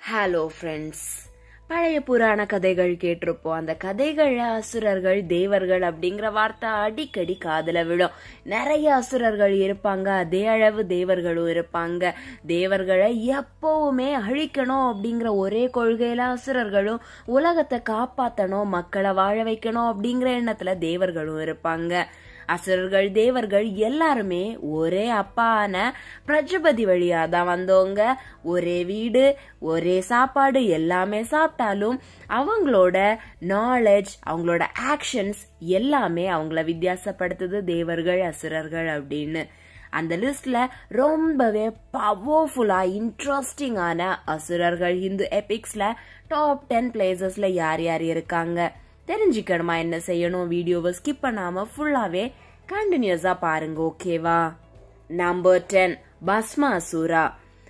hello friends பழைய புராண கதைகள் கேட்டிருப்போம் அந்த கதைகள்ல அசுரர்கள் தேவர்கள் அப்படிங்கிற வார்த்தை அடிக்கடி காதுல விழும் நிறைய அசுரர்கள் இருப்பாங்க அதே அளவு தேவர்களும் இருப்பாங்க தேவர்களை எப்பவுமே அழிக்கணும் அப்படிங்கிற ஒரே கொள்கையில அசுரர்களும் உலகத்தை காப்பாத்தணும் மக்களை வாழ வைக்கணும் அப்படிங்கிற எண்ணத்துல தேவர்களும் இருப்பாங்க அசுரர்கள் தேவர்கள் எல்லாருமே ஒரே அப்பான பிரஜபதி வழியா தான் வந்தவங்க ஒரே வீடு ஒரே சாப்பாடு எல்லாமே சாப்பிட்டாலும் அவங்களோட நாலேஜ் அவங்களோட ஆக்ஷன்ஸ் எல்லாமே அவங்கள வித்தியாசப்படுத்துது தேவர்கள் அசுரர்கள் அப்படின்னு அந்த லிஸ்ட்ல ரொம்பவே பவர்ஃபுல்லா இன்ட்ரெஸ்டிங்கான அசுரர்கள் ஹிந்து எபிக்ஸ்ல டாப் டென் பிளேசஸ்ல யார் யார் இருக்காங்க தெரிஞ்சுக்கணுமா என்ன செய்யணும் வீடியோவை ஸ்கிப் பண்ணாம ஃபுல்லாவே கண்டினியூஸா பாருங்க ஓகேவா நம்பர் டென் பஸ்மாசுரா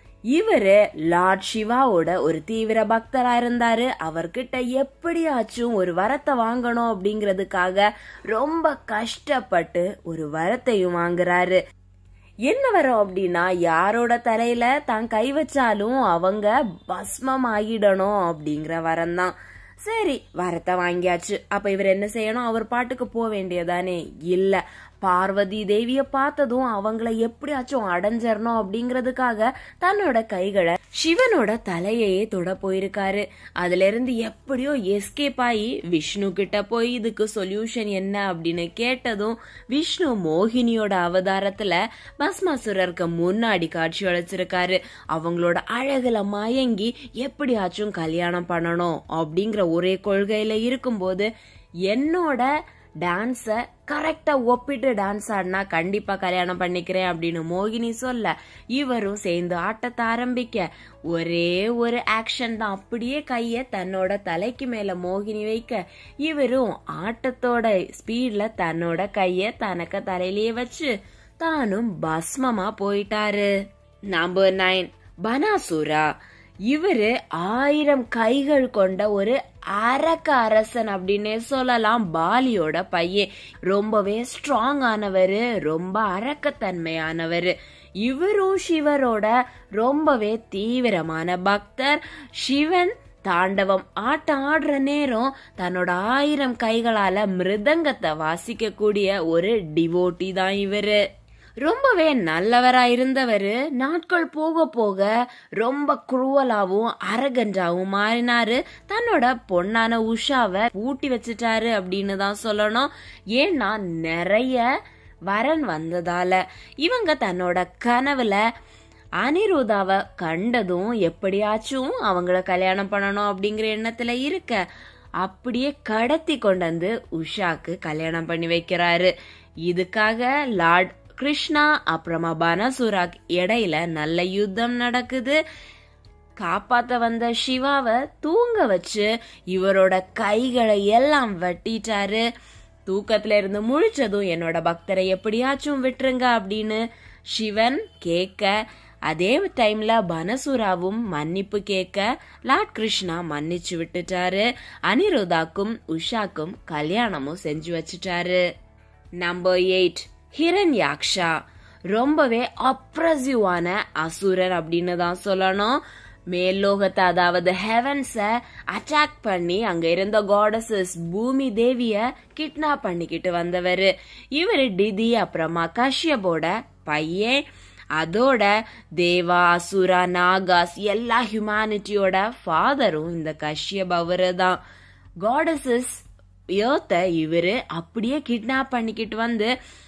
இவரு லார்ட் சிவாவோட ஒரு தீவிர பக்தரா இருந்தாரு அவர்கிட்ட எப்படியாச்சும் ஒரு வரத்தை வாங்கணும் அப்படிங்கறதுக்காக ரொம்ப கஷ்டப்பட்டு ஒரு வரத்தையும் வாங்குறாரு என்ன வரும் அப்படின்னா யாரோட தலையில தான் கை வச்சாலும் அவங்க பஸ்மம் ஆகிடணும் அப்படிங்கிற வரம் தான் சரி வரத்தை வாங்கியாச்சு அப்ப இவர் என்ன செய்யணும் அவர் பாட்டுக்கு போக வேண்டியதானே இல்ல பார்வதி தேவிய பார்த்ததும் அவங்கள எப்படியாச்சும் அடைஞ்சிடணும் அப்படிங்கறதுக்காக தன்னோட கைகளை சிவனோட தலையையே தொட போயிருக்காரு அதுல இருந்து எப்படியோ எஸ்கேப் ஆகி விஷ்ணு கிட்ட போய் இதுக்கு சொல்யூஷன் என்ன அப்படின்னு கேட்டதும் விஷ்ணு மோகினியோட அவதாரத்துல பஸ்மாசுரருக்கு முன்னாடி காட்சி அழைச்சிருக்காரு அவங்களோட அழகுல மயங்கி எப்படியாச்சும் கல்யாணம் பண்ணணும் அப்படிங்கிற ஒரே கொள்கையில இருக்கும்போது என்னோட டான்ஸ கரெக்டா ஒப்பிட்டு டான்ஸ் ஆடினா கண்டிப்பா கல்யாணம் பண்ணிக்கிறேன் அப்படின்னு மோகினி சொல்ல இவரும் சேர்ந்து ஆட்டத்தை ஆரம்பிக்க ஒரே ஒரு ஆக்ஷன் தான் அப்படியே கைய தன்னோட தலைக்கு மேல மோகினி வைக்க இவரும் ஆட்டத்தோட ஸ்பீட்ல தன்னோட கைய தனக்கு தலையிலேயே வச்சு தானும் பஸ்மமா போயிட்டாரு நம்பர் நைன் பனாசுரா இவரு ஆயிரம் கைகள் கொண்ட ஒரு அரக்க அரசன் அப்படின்னே சொல்லலாம் பாலியோட பையன் ரொம்பவே ஸ்ட்ராங் ஆனவரு ரொம்ப அரக்கத்தன்மையானவரு இவரும் சிவரோட ரொம்பவே தீவிரமான பக்தர் சிவன் தாண்டவம் ஆட்டம் ஆடுற நேரம் தன்னோட ஆயிரம் கைகளால மிருதங்கத்தை வாசிக்க கூடிய ஒரு டிவோட்டி தான் இவரு ரொம்பவே நல்லவரா இருந்தவரு நாட்கள் போக போக ரொம்ப குருவலாவும் அரகண்டாவும் மாறினாரு தன்னோட பொண்ணான உஷாவை பூட்டி வச்சுட்டாரு அப்படின்னு தான் சொல்லணும் ஏன்னா நிறைய வரன் வந்ததால இவங்க தன்னோட கனவுல அனிருதாவை கண்டதும் எப்படியாச்சும் அவங்கள கல்யாணம் பண்ணணும் அப்படிங்கிற எண்ணத்துல இருக்க அப்படியே கடத்தி கொண்டு வந்து உஷாக்கு கல்யாணம் பண்ணி வைக்கிறாரு இதுக்காக லார்ட் கிருஷ்ணா அப்புறமா பனசுராக் இடையில நல்ல யுத்தம் நடக்குது காப்பாத்த வந்த சிவாவை தூங்க வச்சு இவரோட கைகளை எல்லாம் வெட்டிட்டாரு தூக்கத்துல இருந்து முழிச்சதும் என்னோட பக்தரை எப்படியாச்சும் விட்டுருங்க அப்படின்னு சிவன் கேட்க அதே டைம்ல பனசுராவும் மன்னிப்பு கேட்க லார்ட் கிருஷ்ணா மன்னிச்சு விட்டுட்டாரு அனிருதாக்கும் உஷாக்கும் கல்யாணமும் செஞ்சு வச்சுட்டாரு நம்பர் எயிட் ஹிரண்யாக்ஷா ரொம்பவே அப்ரசிவான அசுரர் அப்படின்னு தான் சொல்லணும் மேல்லோகத்தை அதாவது ஹெவன்ஸ அட்டாக் பண்ணி அங்க இருந்த காடசஸ் பூமி தேவிய கிட்னாப் பண்ணிக்கிட்டு வந்தவர் இவர் டிதி அப்புறமா கஷ்யபோட பையன் அதோட தேவா அசுரா நாகாஸ் எல்லா ஹியூமானிட்டியோட ஃபாதரும் இந்த கஷ்யப் அவரு தான் காடசஸ் யோத்த இவரு அப்படியே கிட்னாப் பண்ணிக்கிட்டு வந்து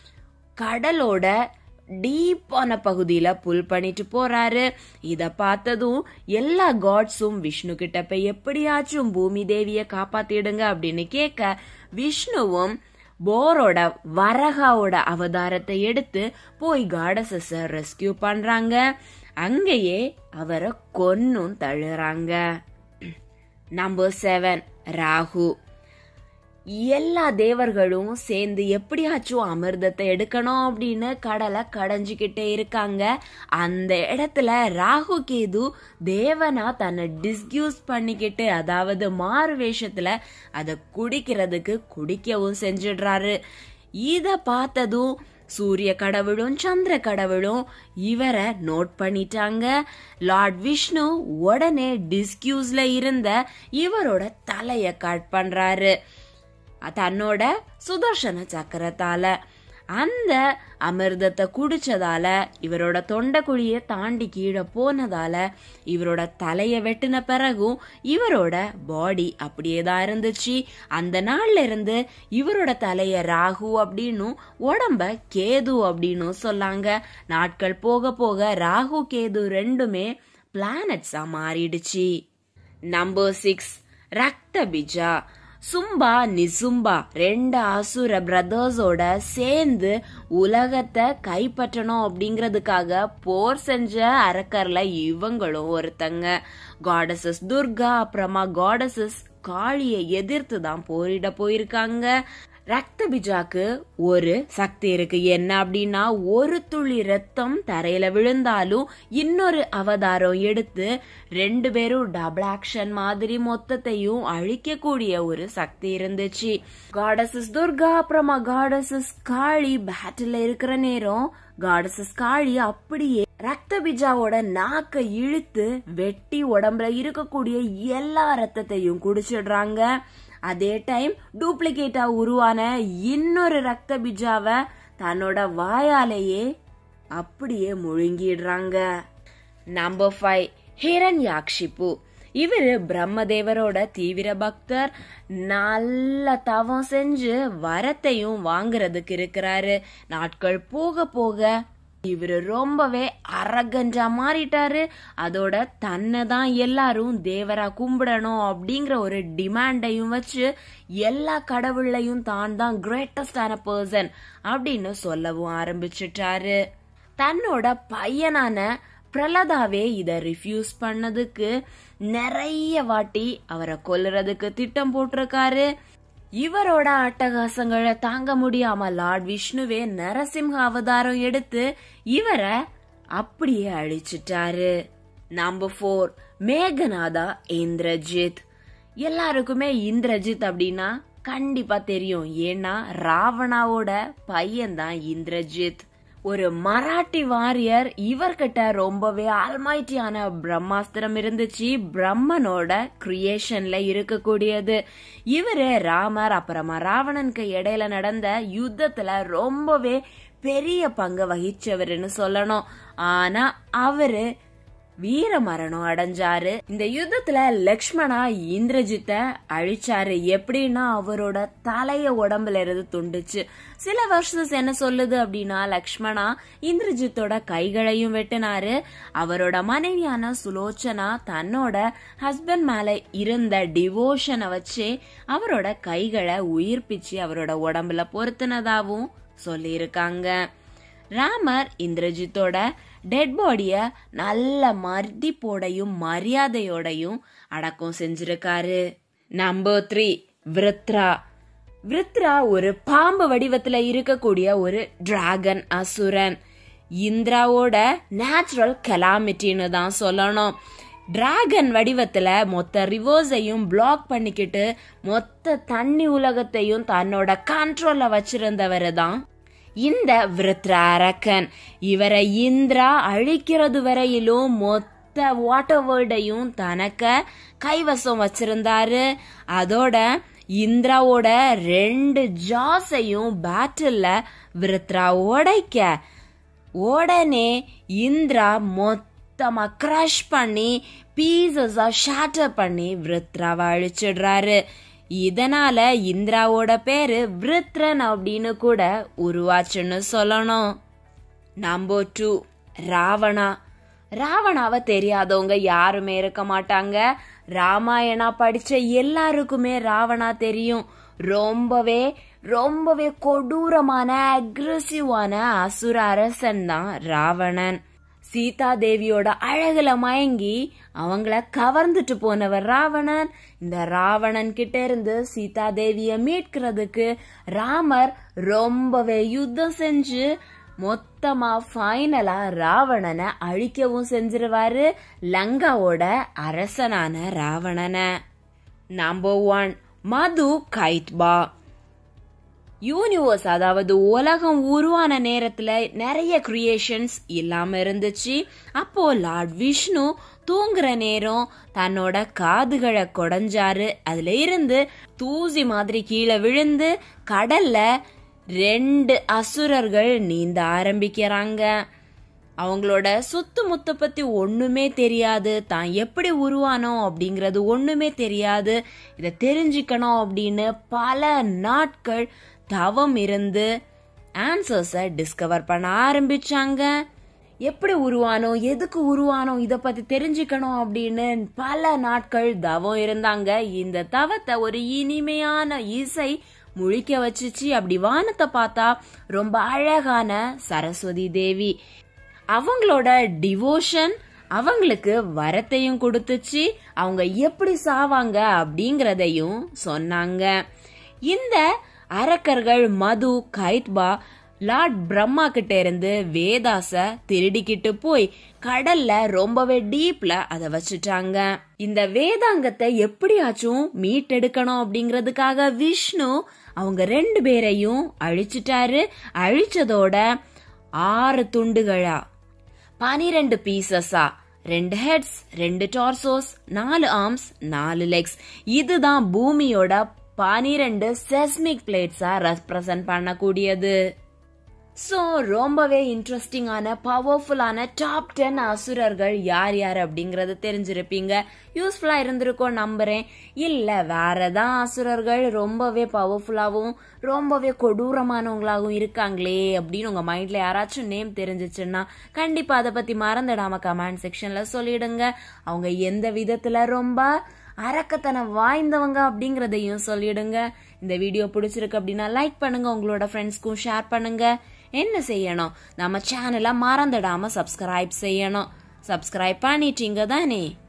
கடலோட டீப்பான பகுதியில புல் பண்ணிட்டு போறாரு இத பார்த்ததும் எல்லா காட்ஸும் விஷ்ணு கிட்ட போய் எப்படியாச்சும் பூமி தேவிய காப்பாத்திடுங்க அப்படின்னு கேட்க விஷ்ணுவும் போரோட வரகாவோட அவதாரத்தை எடுத்து போய் காடசஸ ரெஸ்கியூ பண்றாங்க அங்கேயே அவரை கொன்னும் தழுறாங்க நம்பர் செவன் ராகு எல்லா தேவர்களும் சேர்ந்து எப்படியாச்சும் அமிர்தத்தை எடுக்கணும் அப்படின்னு கடலை கடைஞ்சிக்கிட்டே இருக்காங்க அந்த இடத்துல ராகு கேது தேவனா தன்னை டிஸ்கியூஸ் பண்ணிக்கிட்டு அதாவது மாறு வேஷத்துல அதை குடிக்கிறதுக்கு குடிக்கவும் செஞ்சிடுறாரு இத பார்த்ததும் சூரிய கடவுளும் சந்திர கடவுளும் இவரை நோட் பண்ணிட்டாங்க லார்ட் விஷ்ணு உடனே டிஸ்கியூஸ்ல இருந்த இவரோட தலைய கட் பண்றாரு தன்னோட சுதர்சன சக்கரத்தால அந்த அமிர்தத்தை குடிச்சதால இவரோட தொண்டைக்குழிய தாண்டி கீழே போனதால இவரோட தலைய வெட்டின பிறகும் இவரோட பாடி அப்படியே தான் இருந்துச்சு அந்த நாள்ல இருந்து இவரோட தலைய ராகு அப்படின்னும் உடம்ப கேது அப்படின்னும் சொல்லாங்க நாட்கள் போக போக ராகு கேது ரெண்டுமே பிளானட்ஸா மாறிடுச்சு நம்பர் சிக்ஸ் ரக்த பிஜா சும்பா நிசும்பா ரெண்டு அசுர பிரதர்ஸோட சேர்ந்து உலகத்தை கைப்பற்றணும் அப்படிங்கிறதுக்காக போர் செஞ்ச அரக்கர்ல இவங்களும் ஒருத்தங்க காடசஸ் துர்கா அப்புறமா காடசஸ் காளியை எதிர்த்து தான் போரிட போயிருக்காங்க ரத்த பிஜாக்கு ஒரு சக்தி இருக்கு என்ன அப்படின்னா ஒரு துளி ரத்தம் தரையில விழுந்தாலும் இன்னொரு அவதாரம் எடுத்து ரெண்டு பேரும் டபுள் ஆக்ஷன் மாதிரி மொத்தத்தையும் அழிக்கக்கூடிய ஒரு சக்தி இருந்துச்சு காடசஸ் துர்கா அப்புறமா காடசஸ் காளி பேட்டில் இருக்கிற நேரம் காடசஸ் காளி அப்படியே ரத்த பிஜாவோட நாக்க இழுத்து வெட்டி உடம்புல இருக்கக்கூடிய எல்லா ரத்தத்தையும் குடிச்சிடுறாங்க அதே டைம் டூப்ளிகேட்டா உருவான இன்னொரு ரத்த பிஜாவை தன்னோட வாயாலேயே அப்படியே முழுங்கிடுறாங்க நம்பர் ஃபைவ் ஹிரண்யாக்ஷிப்பு இவரு பிரம்மதேவரோட தீவிர பக்தர் நல்ல தவம் செஞ்சு வரத்தையும் வாங்குறதுக்கு இருக்கிறாரு நாட்கள் போக போக இவரு ரொம்பவே அரகஞ்சா மாறிட்டாரு அதோட தன்னை தான் எல்லாரும் தேவரா கும்பிடணும் அப்படிங்கிற ஒரு டிமாண்டையும் வச்சு எல்லா கடவுள்லையும் தான் தான் கிரேட்டஸ்டான பர்சன் அப்படின்னு சொல்லவும் ஆரம்பிச்சிட்டாரு தன்னோட பையனான பிரலதாவே இத ரிஃப்யூஸ் பண்ணதுக்கு நிறைய வாட்டி அவரை கொல்லுறதுக்கு திட்டம் போட்டிருக்காரு இவரோட அட்டகாசங்களை தாங்க முடியாம லார்ட் விஷ்ணுவே நரசிம்ஹ அவதாரம் எடுத்து இவரை அப்படியே அழிச்சிட்டாரு நம்பர் ஃபோர் மேகநாதா இந்திரஜித் எல்லாருக்குமே இந்திரஜித் அப்படின்னா கண்டிப்பா தெரியும் ஏன்னா ராவணாவோட பையன் தான் இந்திரஜித் ஒரு மராட்டி வாரியர் இவர்கிட்ட ரொம்பவே ஆல்மைட்டியான பிரம்மாஸ்திரம் இருந்துச்சு பிரம்மனோட கிரியேஷன்ல இருக்கக்கூடியது இவரு ராமர் அப்புறமா ராவணனுக்கு இடையில நடந்த யுத்தத்துல ரொம்பவே பெரிய பங்கு வகிச்சவருன்னு சொல்லணும் ஆனா அவரு வீர மரணம் அடைஞ்சாரு இந்த யுத்தத்துல லக்ஷ்மணா இந்திரஜித்த அழிச்சாரு எப்படின்னா அவரோட தலைய உடம்புல இருந்து துண்டுச்சு சில வருஷம் என்ன சொல்லுது அப்படின்னா லக்ஷ்மணா இந்திரஜித்தோட கைகளையும் வெட்டினாரு அவரோட மனைவியான சுலோச்சனா தன்னோட ஹஸ்பண்ட் மேல இருந்த டிவோஷனை வச்சு அவரோட கைகளை உயிர்ப்பிச்சு அவரோட உடம்புல பொருத்தினதாவும் சொல்லியிருக்காங்க ராமர் இந்திரஜித்தோட டெட் பாடிய நல்ல மதிப்போடையும் மரியாதையோடையும் அடக்கம் செஞ்சிருக்காரு நம்பர் த்ரீ விருத்ரா விருத்ரா ஒரு பாம்பு வடிவத்துல இருக்கக்கூடிய ஒரு டிராகன் அசுரன் இந்திராவோட நேச்சுரல் கெலாமிட்டின்னு தான் சொல்லணும் டிராகன் வடிவத்துல மொத்த ரிவர்ஸையும் பிளாக் பண்ணிக்கிட்டு மொத்த தண்ணி உலகத்தையும் தன்னோட கண்ட்ரோல்ல வச்சிருந்தவர் தான் இந்த விருத்ராரக்கன் இவரை இந்திரா அழிக்கிறது வரையிலும் மொத்த வாட்டர் வேர்ல்டையும் தனக்க கைவசம் வச்சிருந்தாரு அதோட இந்திராவோட ரெண்டு ஜாஸையும் பேட்டில்ல விருத்ரா உடைக்க உடனே இந்திரா மொத்தமா கிரஷ் பண்ணி பீசஸா ஷாட்டர் பண்ணி விருத்ராவை அழிச்சிடுறாரு இதனால இந்திராவோட பேரு விருத்ரன் அப்படின்னு கூட உருவாச்சுன்னு சொல்லணும் நம்பர் டூ ராவணா ராவணாவை தெரியாதவங்க யாருமே இருக்க மாட்டாங்க ராமாயணா படிச்ச எல்லாருக்குமே ராவணா தெரியும் ரொம்பவே ரொம்பவே கொடூரமான அக்ரெசிவான அசுர அரசன் தான் ராவணன் சீதா தேவியோட அழகுல மயங்கி அவங்கள கவர்ந்துட்டு போனவர் ராவணன் இந்த ராவணன் கிட்ட இருந்து சீதா தேவிய மீட்கிறதுக்கு ராமர் ரொம்பவே யுத்தம் செஞ்சு மொத்தமா ஃபைனலா ராவணனை அழிக்கவும் செஞ்சிருவாரு லங்காவோட அரசனான ராவணனை number one Madhu Kaitabha universe அதாவது உலகம் உருவான நேரத்துல நிறைய கிரியேஷன்ஸ் இல்லாம இருந்துச்சு அப்போ லார்ட் விஷ்ணு தூங்குற நேரம் தன்னோட காதுகளை கொடைஞ்சாரு அதுல இருந்து தூசி மாதிரி கீழே விழுந்து கடல்ல ரெண்டு அசுரர்கள் நீந்த ஆரம்பிக்கிறாங்க அவங்களோட சொத்து முத்த பத்தி ஒண்ணுமே தெரியாது தான் எப்படி உருவானோம் அப்படிங்கறது ஒண்ணுமே தெரியாது இதை தெரிஞ்சுக்கணும் அப்படின்னு பல நாட்கள் தவம் இருந்து ஆன்சர்ஸை டிஸ்கவர் பண்ண ஆரம்பிச்சாங்க எப்படி உருவானோம் எதுக்கு உருவானோம் இதை பத்தி தெரிஞ்சுக்கணும் அப்படின்னு பல நாட்கள் தவம் இருந்தாங்க இந்த தவத்தை ஒரு இனிமையான இசை முழிக்க வச்சுச்சு அப்படி வானத்தை பார்த்தா ரொம்ப அழகான சரஸ்வதி தேவி அவங்களோட டிவோஷன் அவங்களுக்கு வரத்தையும் கொடுத்துச்சு அவங்க எப்படி சாவாங்க அப்படிங்கறதையும் சொன்னாங்க இந்த அரக்கர்கள் மது கைத்பா லார்ட் பிரம்மா கிட்ட இருந்து வேதாச திருடிக்கிட்டு போய் கடல்ல ரொம்பவே டீப்ல அத வச்சுட்டாங்க இந்த வேதாங்கத்தை எப்படியாச்சும் மீட்டெடுக்கணும் அப்படிங்கறதுக்காக விஷ்ணு அவங்க ரெண்டு பேரையும் அழிச்சிட்டாரு அழிச்சதோட ஆறு துண்டுகளா பனிரெண்டு பீசஸா ரெண்டு ஹெட்ஸ் ரெண்டு டார்சோஸ் நாலு ஆர்ம்ஸ் நாலு லெக்ஸ் இதுதான் பூமியோட பனிரெண்டு செஸ்மிக் பிளேட்ஸா ரெப்ரசன்ட் பண்ணக்கூடியது ஸோ ரொம்பவே இன்ட்ரெஸ்டிங்கான பவர்ஃபுல்லான டாப் டென் அசுரர்கள் யார் யார் அப்படிங்கறது தெரிஞ்சிருப்பீங்க யூஸ்ஃபுல்லா இருந்திருக்கும் நம்புறேன் இல்ல வேற தான் அசுரர்கள் ரொம்பவே பவர்ஃபுல்லாகவும் ரொம்பவே கொடூரமானவங்களாகவும் இருக்காங்களே அப்படின்னு உங்க மைண்ட்ல யாராச்சும் நேம் தெரிஞ்சிச்சுன்னா கண்டிப்பா அதை பத்தி மறந்துடாம கமெண்ட் செக்ஷன்ல சொல்லிடுங்க அவங்க எந்த விதத்துல ரொம்ப அரக்கத்தனம் வாய்ந்தவங்க அப்படிங்கறதையும் சொல்லிடுங்க இந்த வீடியோ பிடிச்சிருக்கு அப்படின்னா லைக் பண்ணுங்க உங்களோட ஃப்ரெண்ட்ஸ்க்கும் ஷேர் பண்ணுங்க என்ன செய்யணும் நம்ம சேனலை மறந்துடாம சப்ஸ்கிரைப் செய்யணும் சப்ஸ்கிரைப் பண்ணிட்டீங்க தானே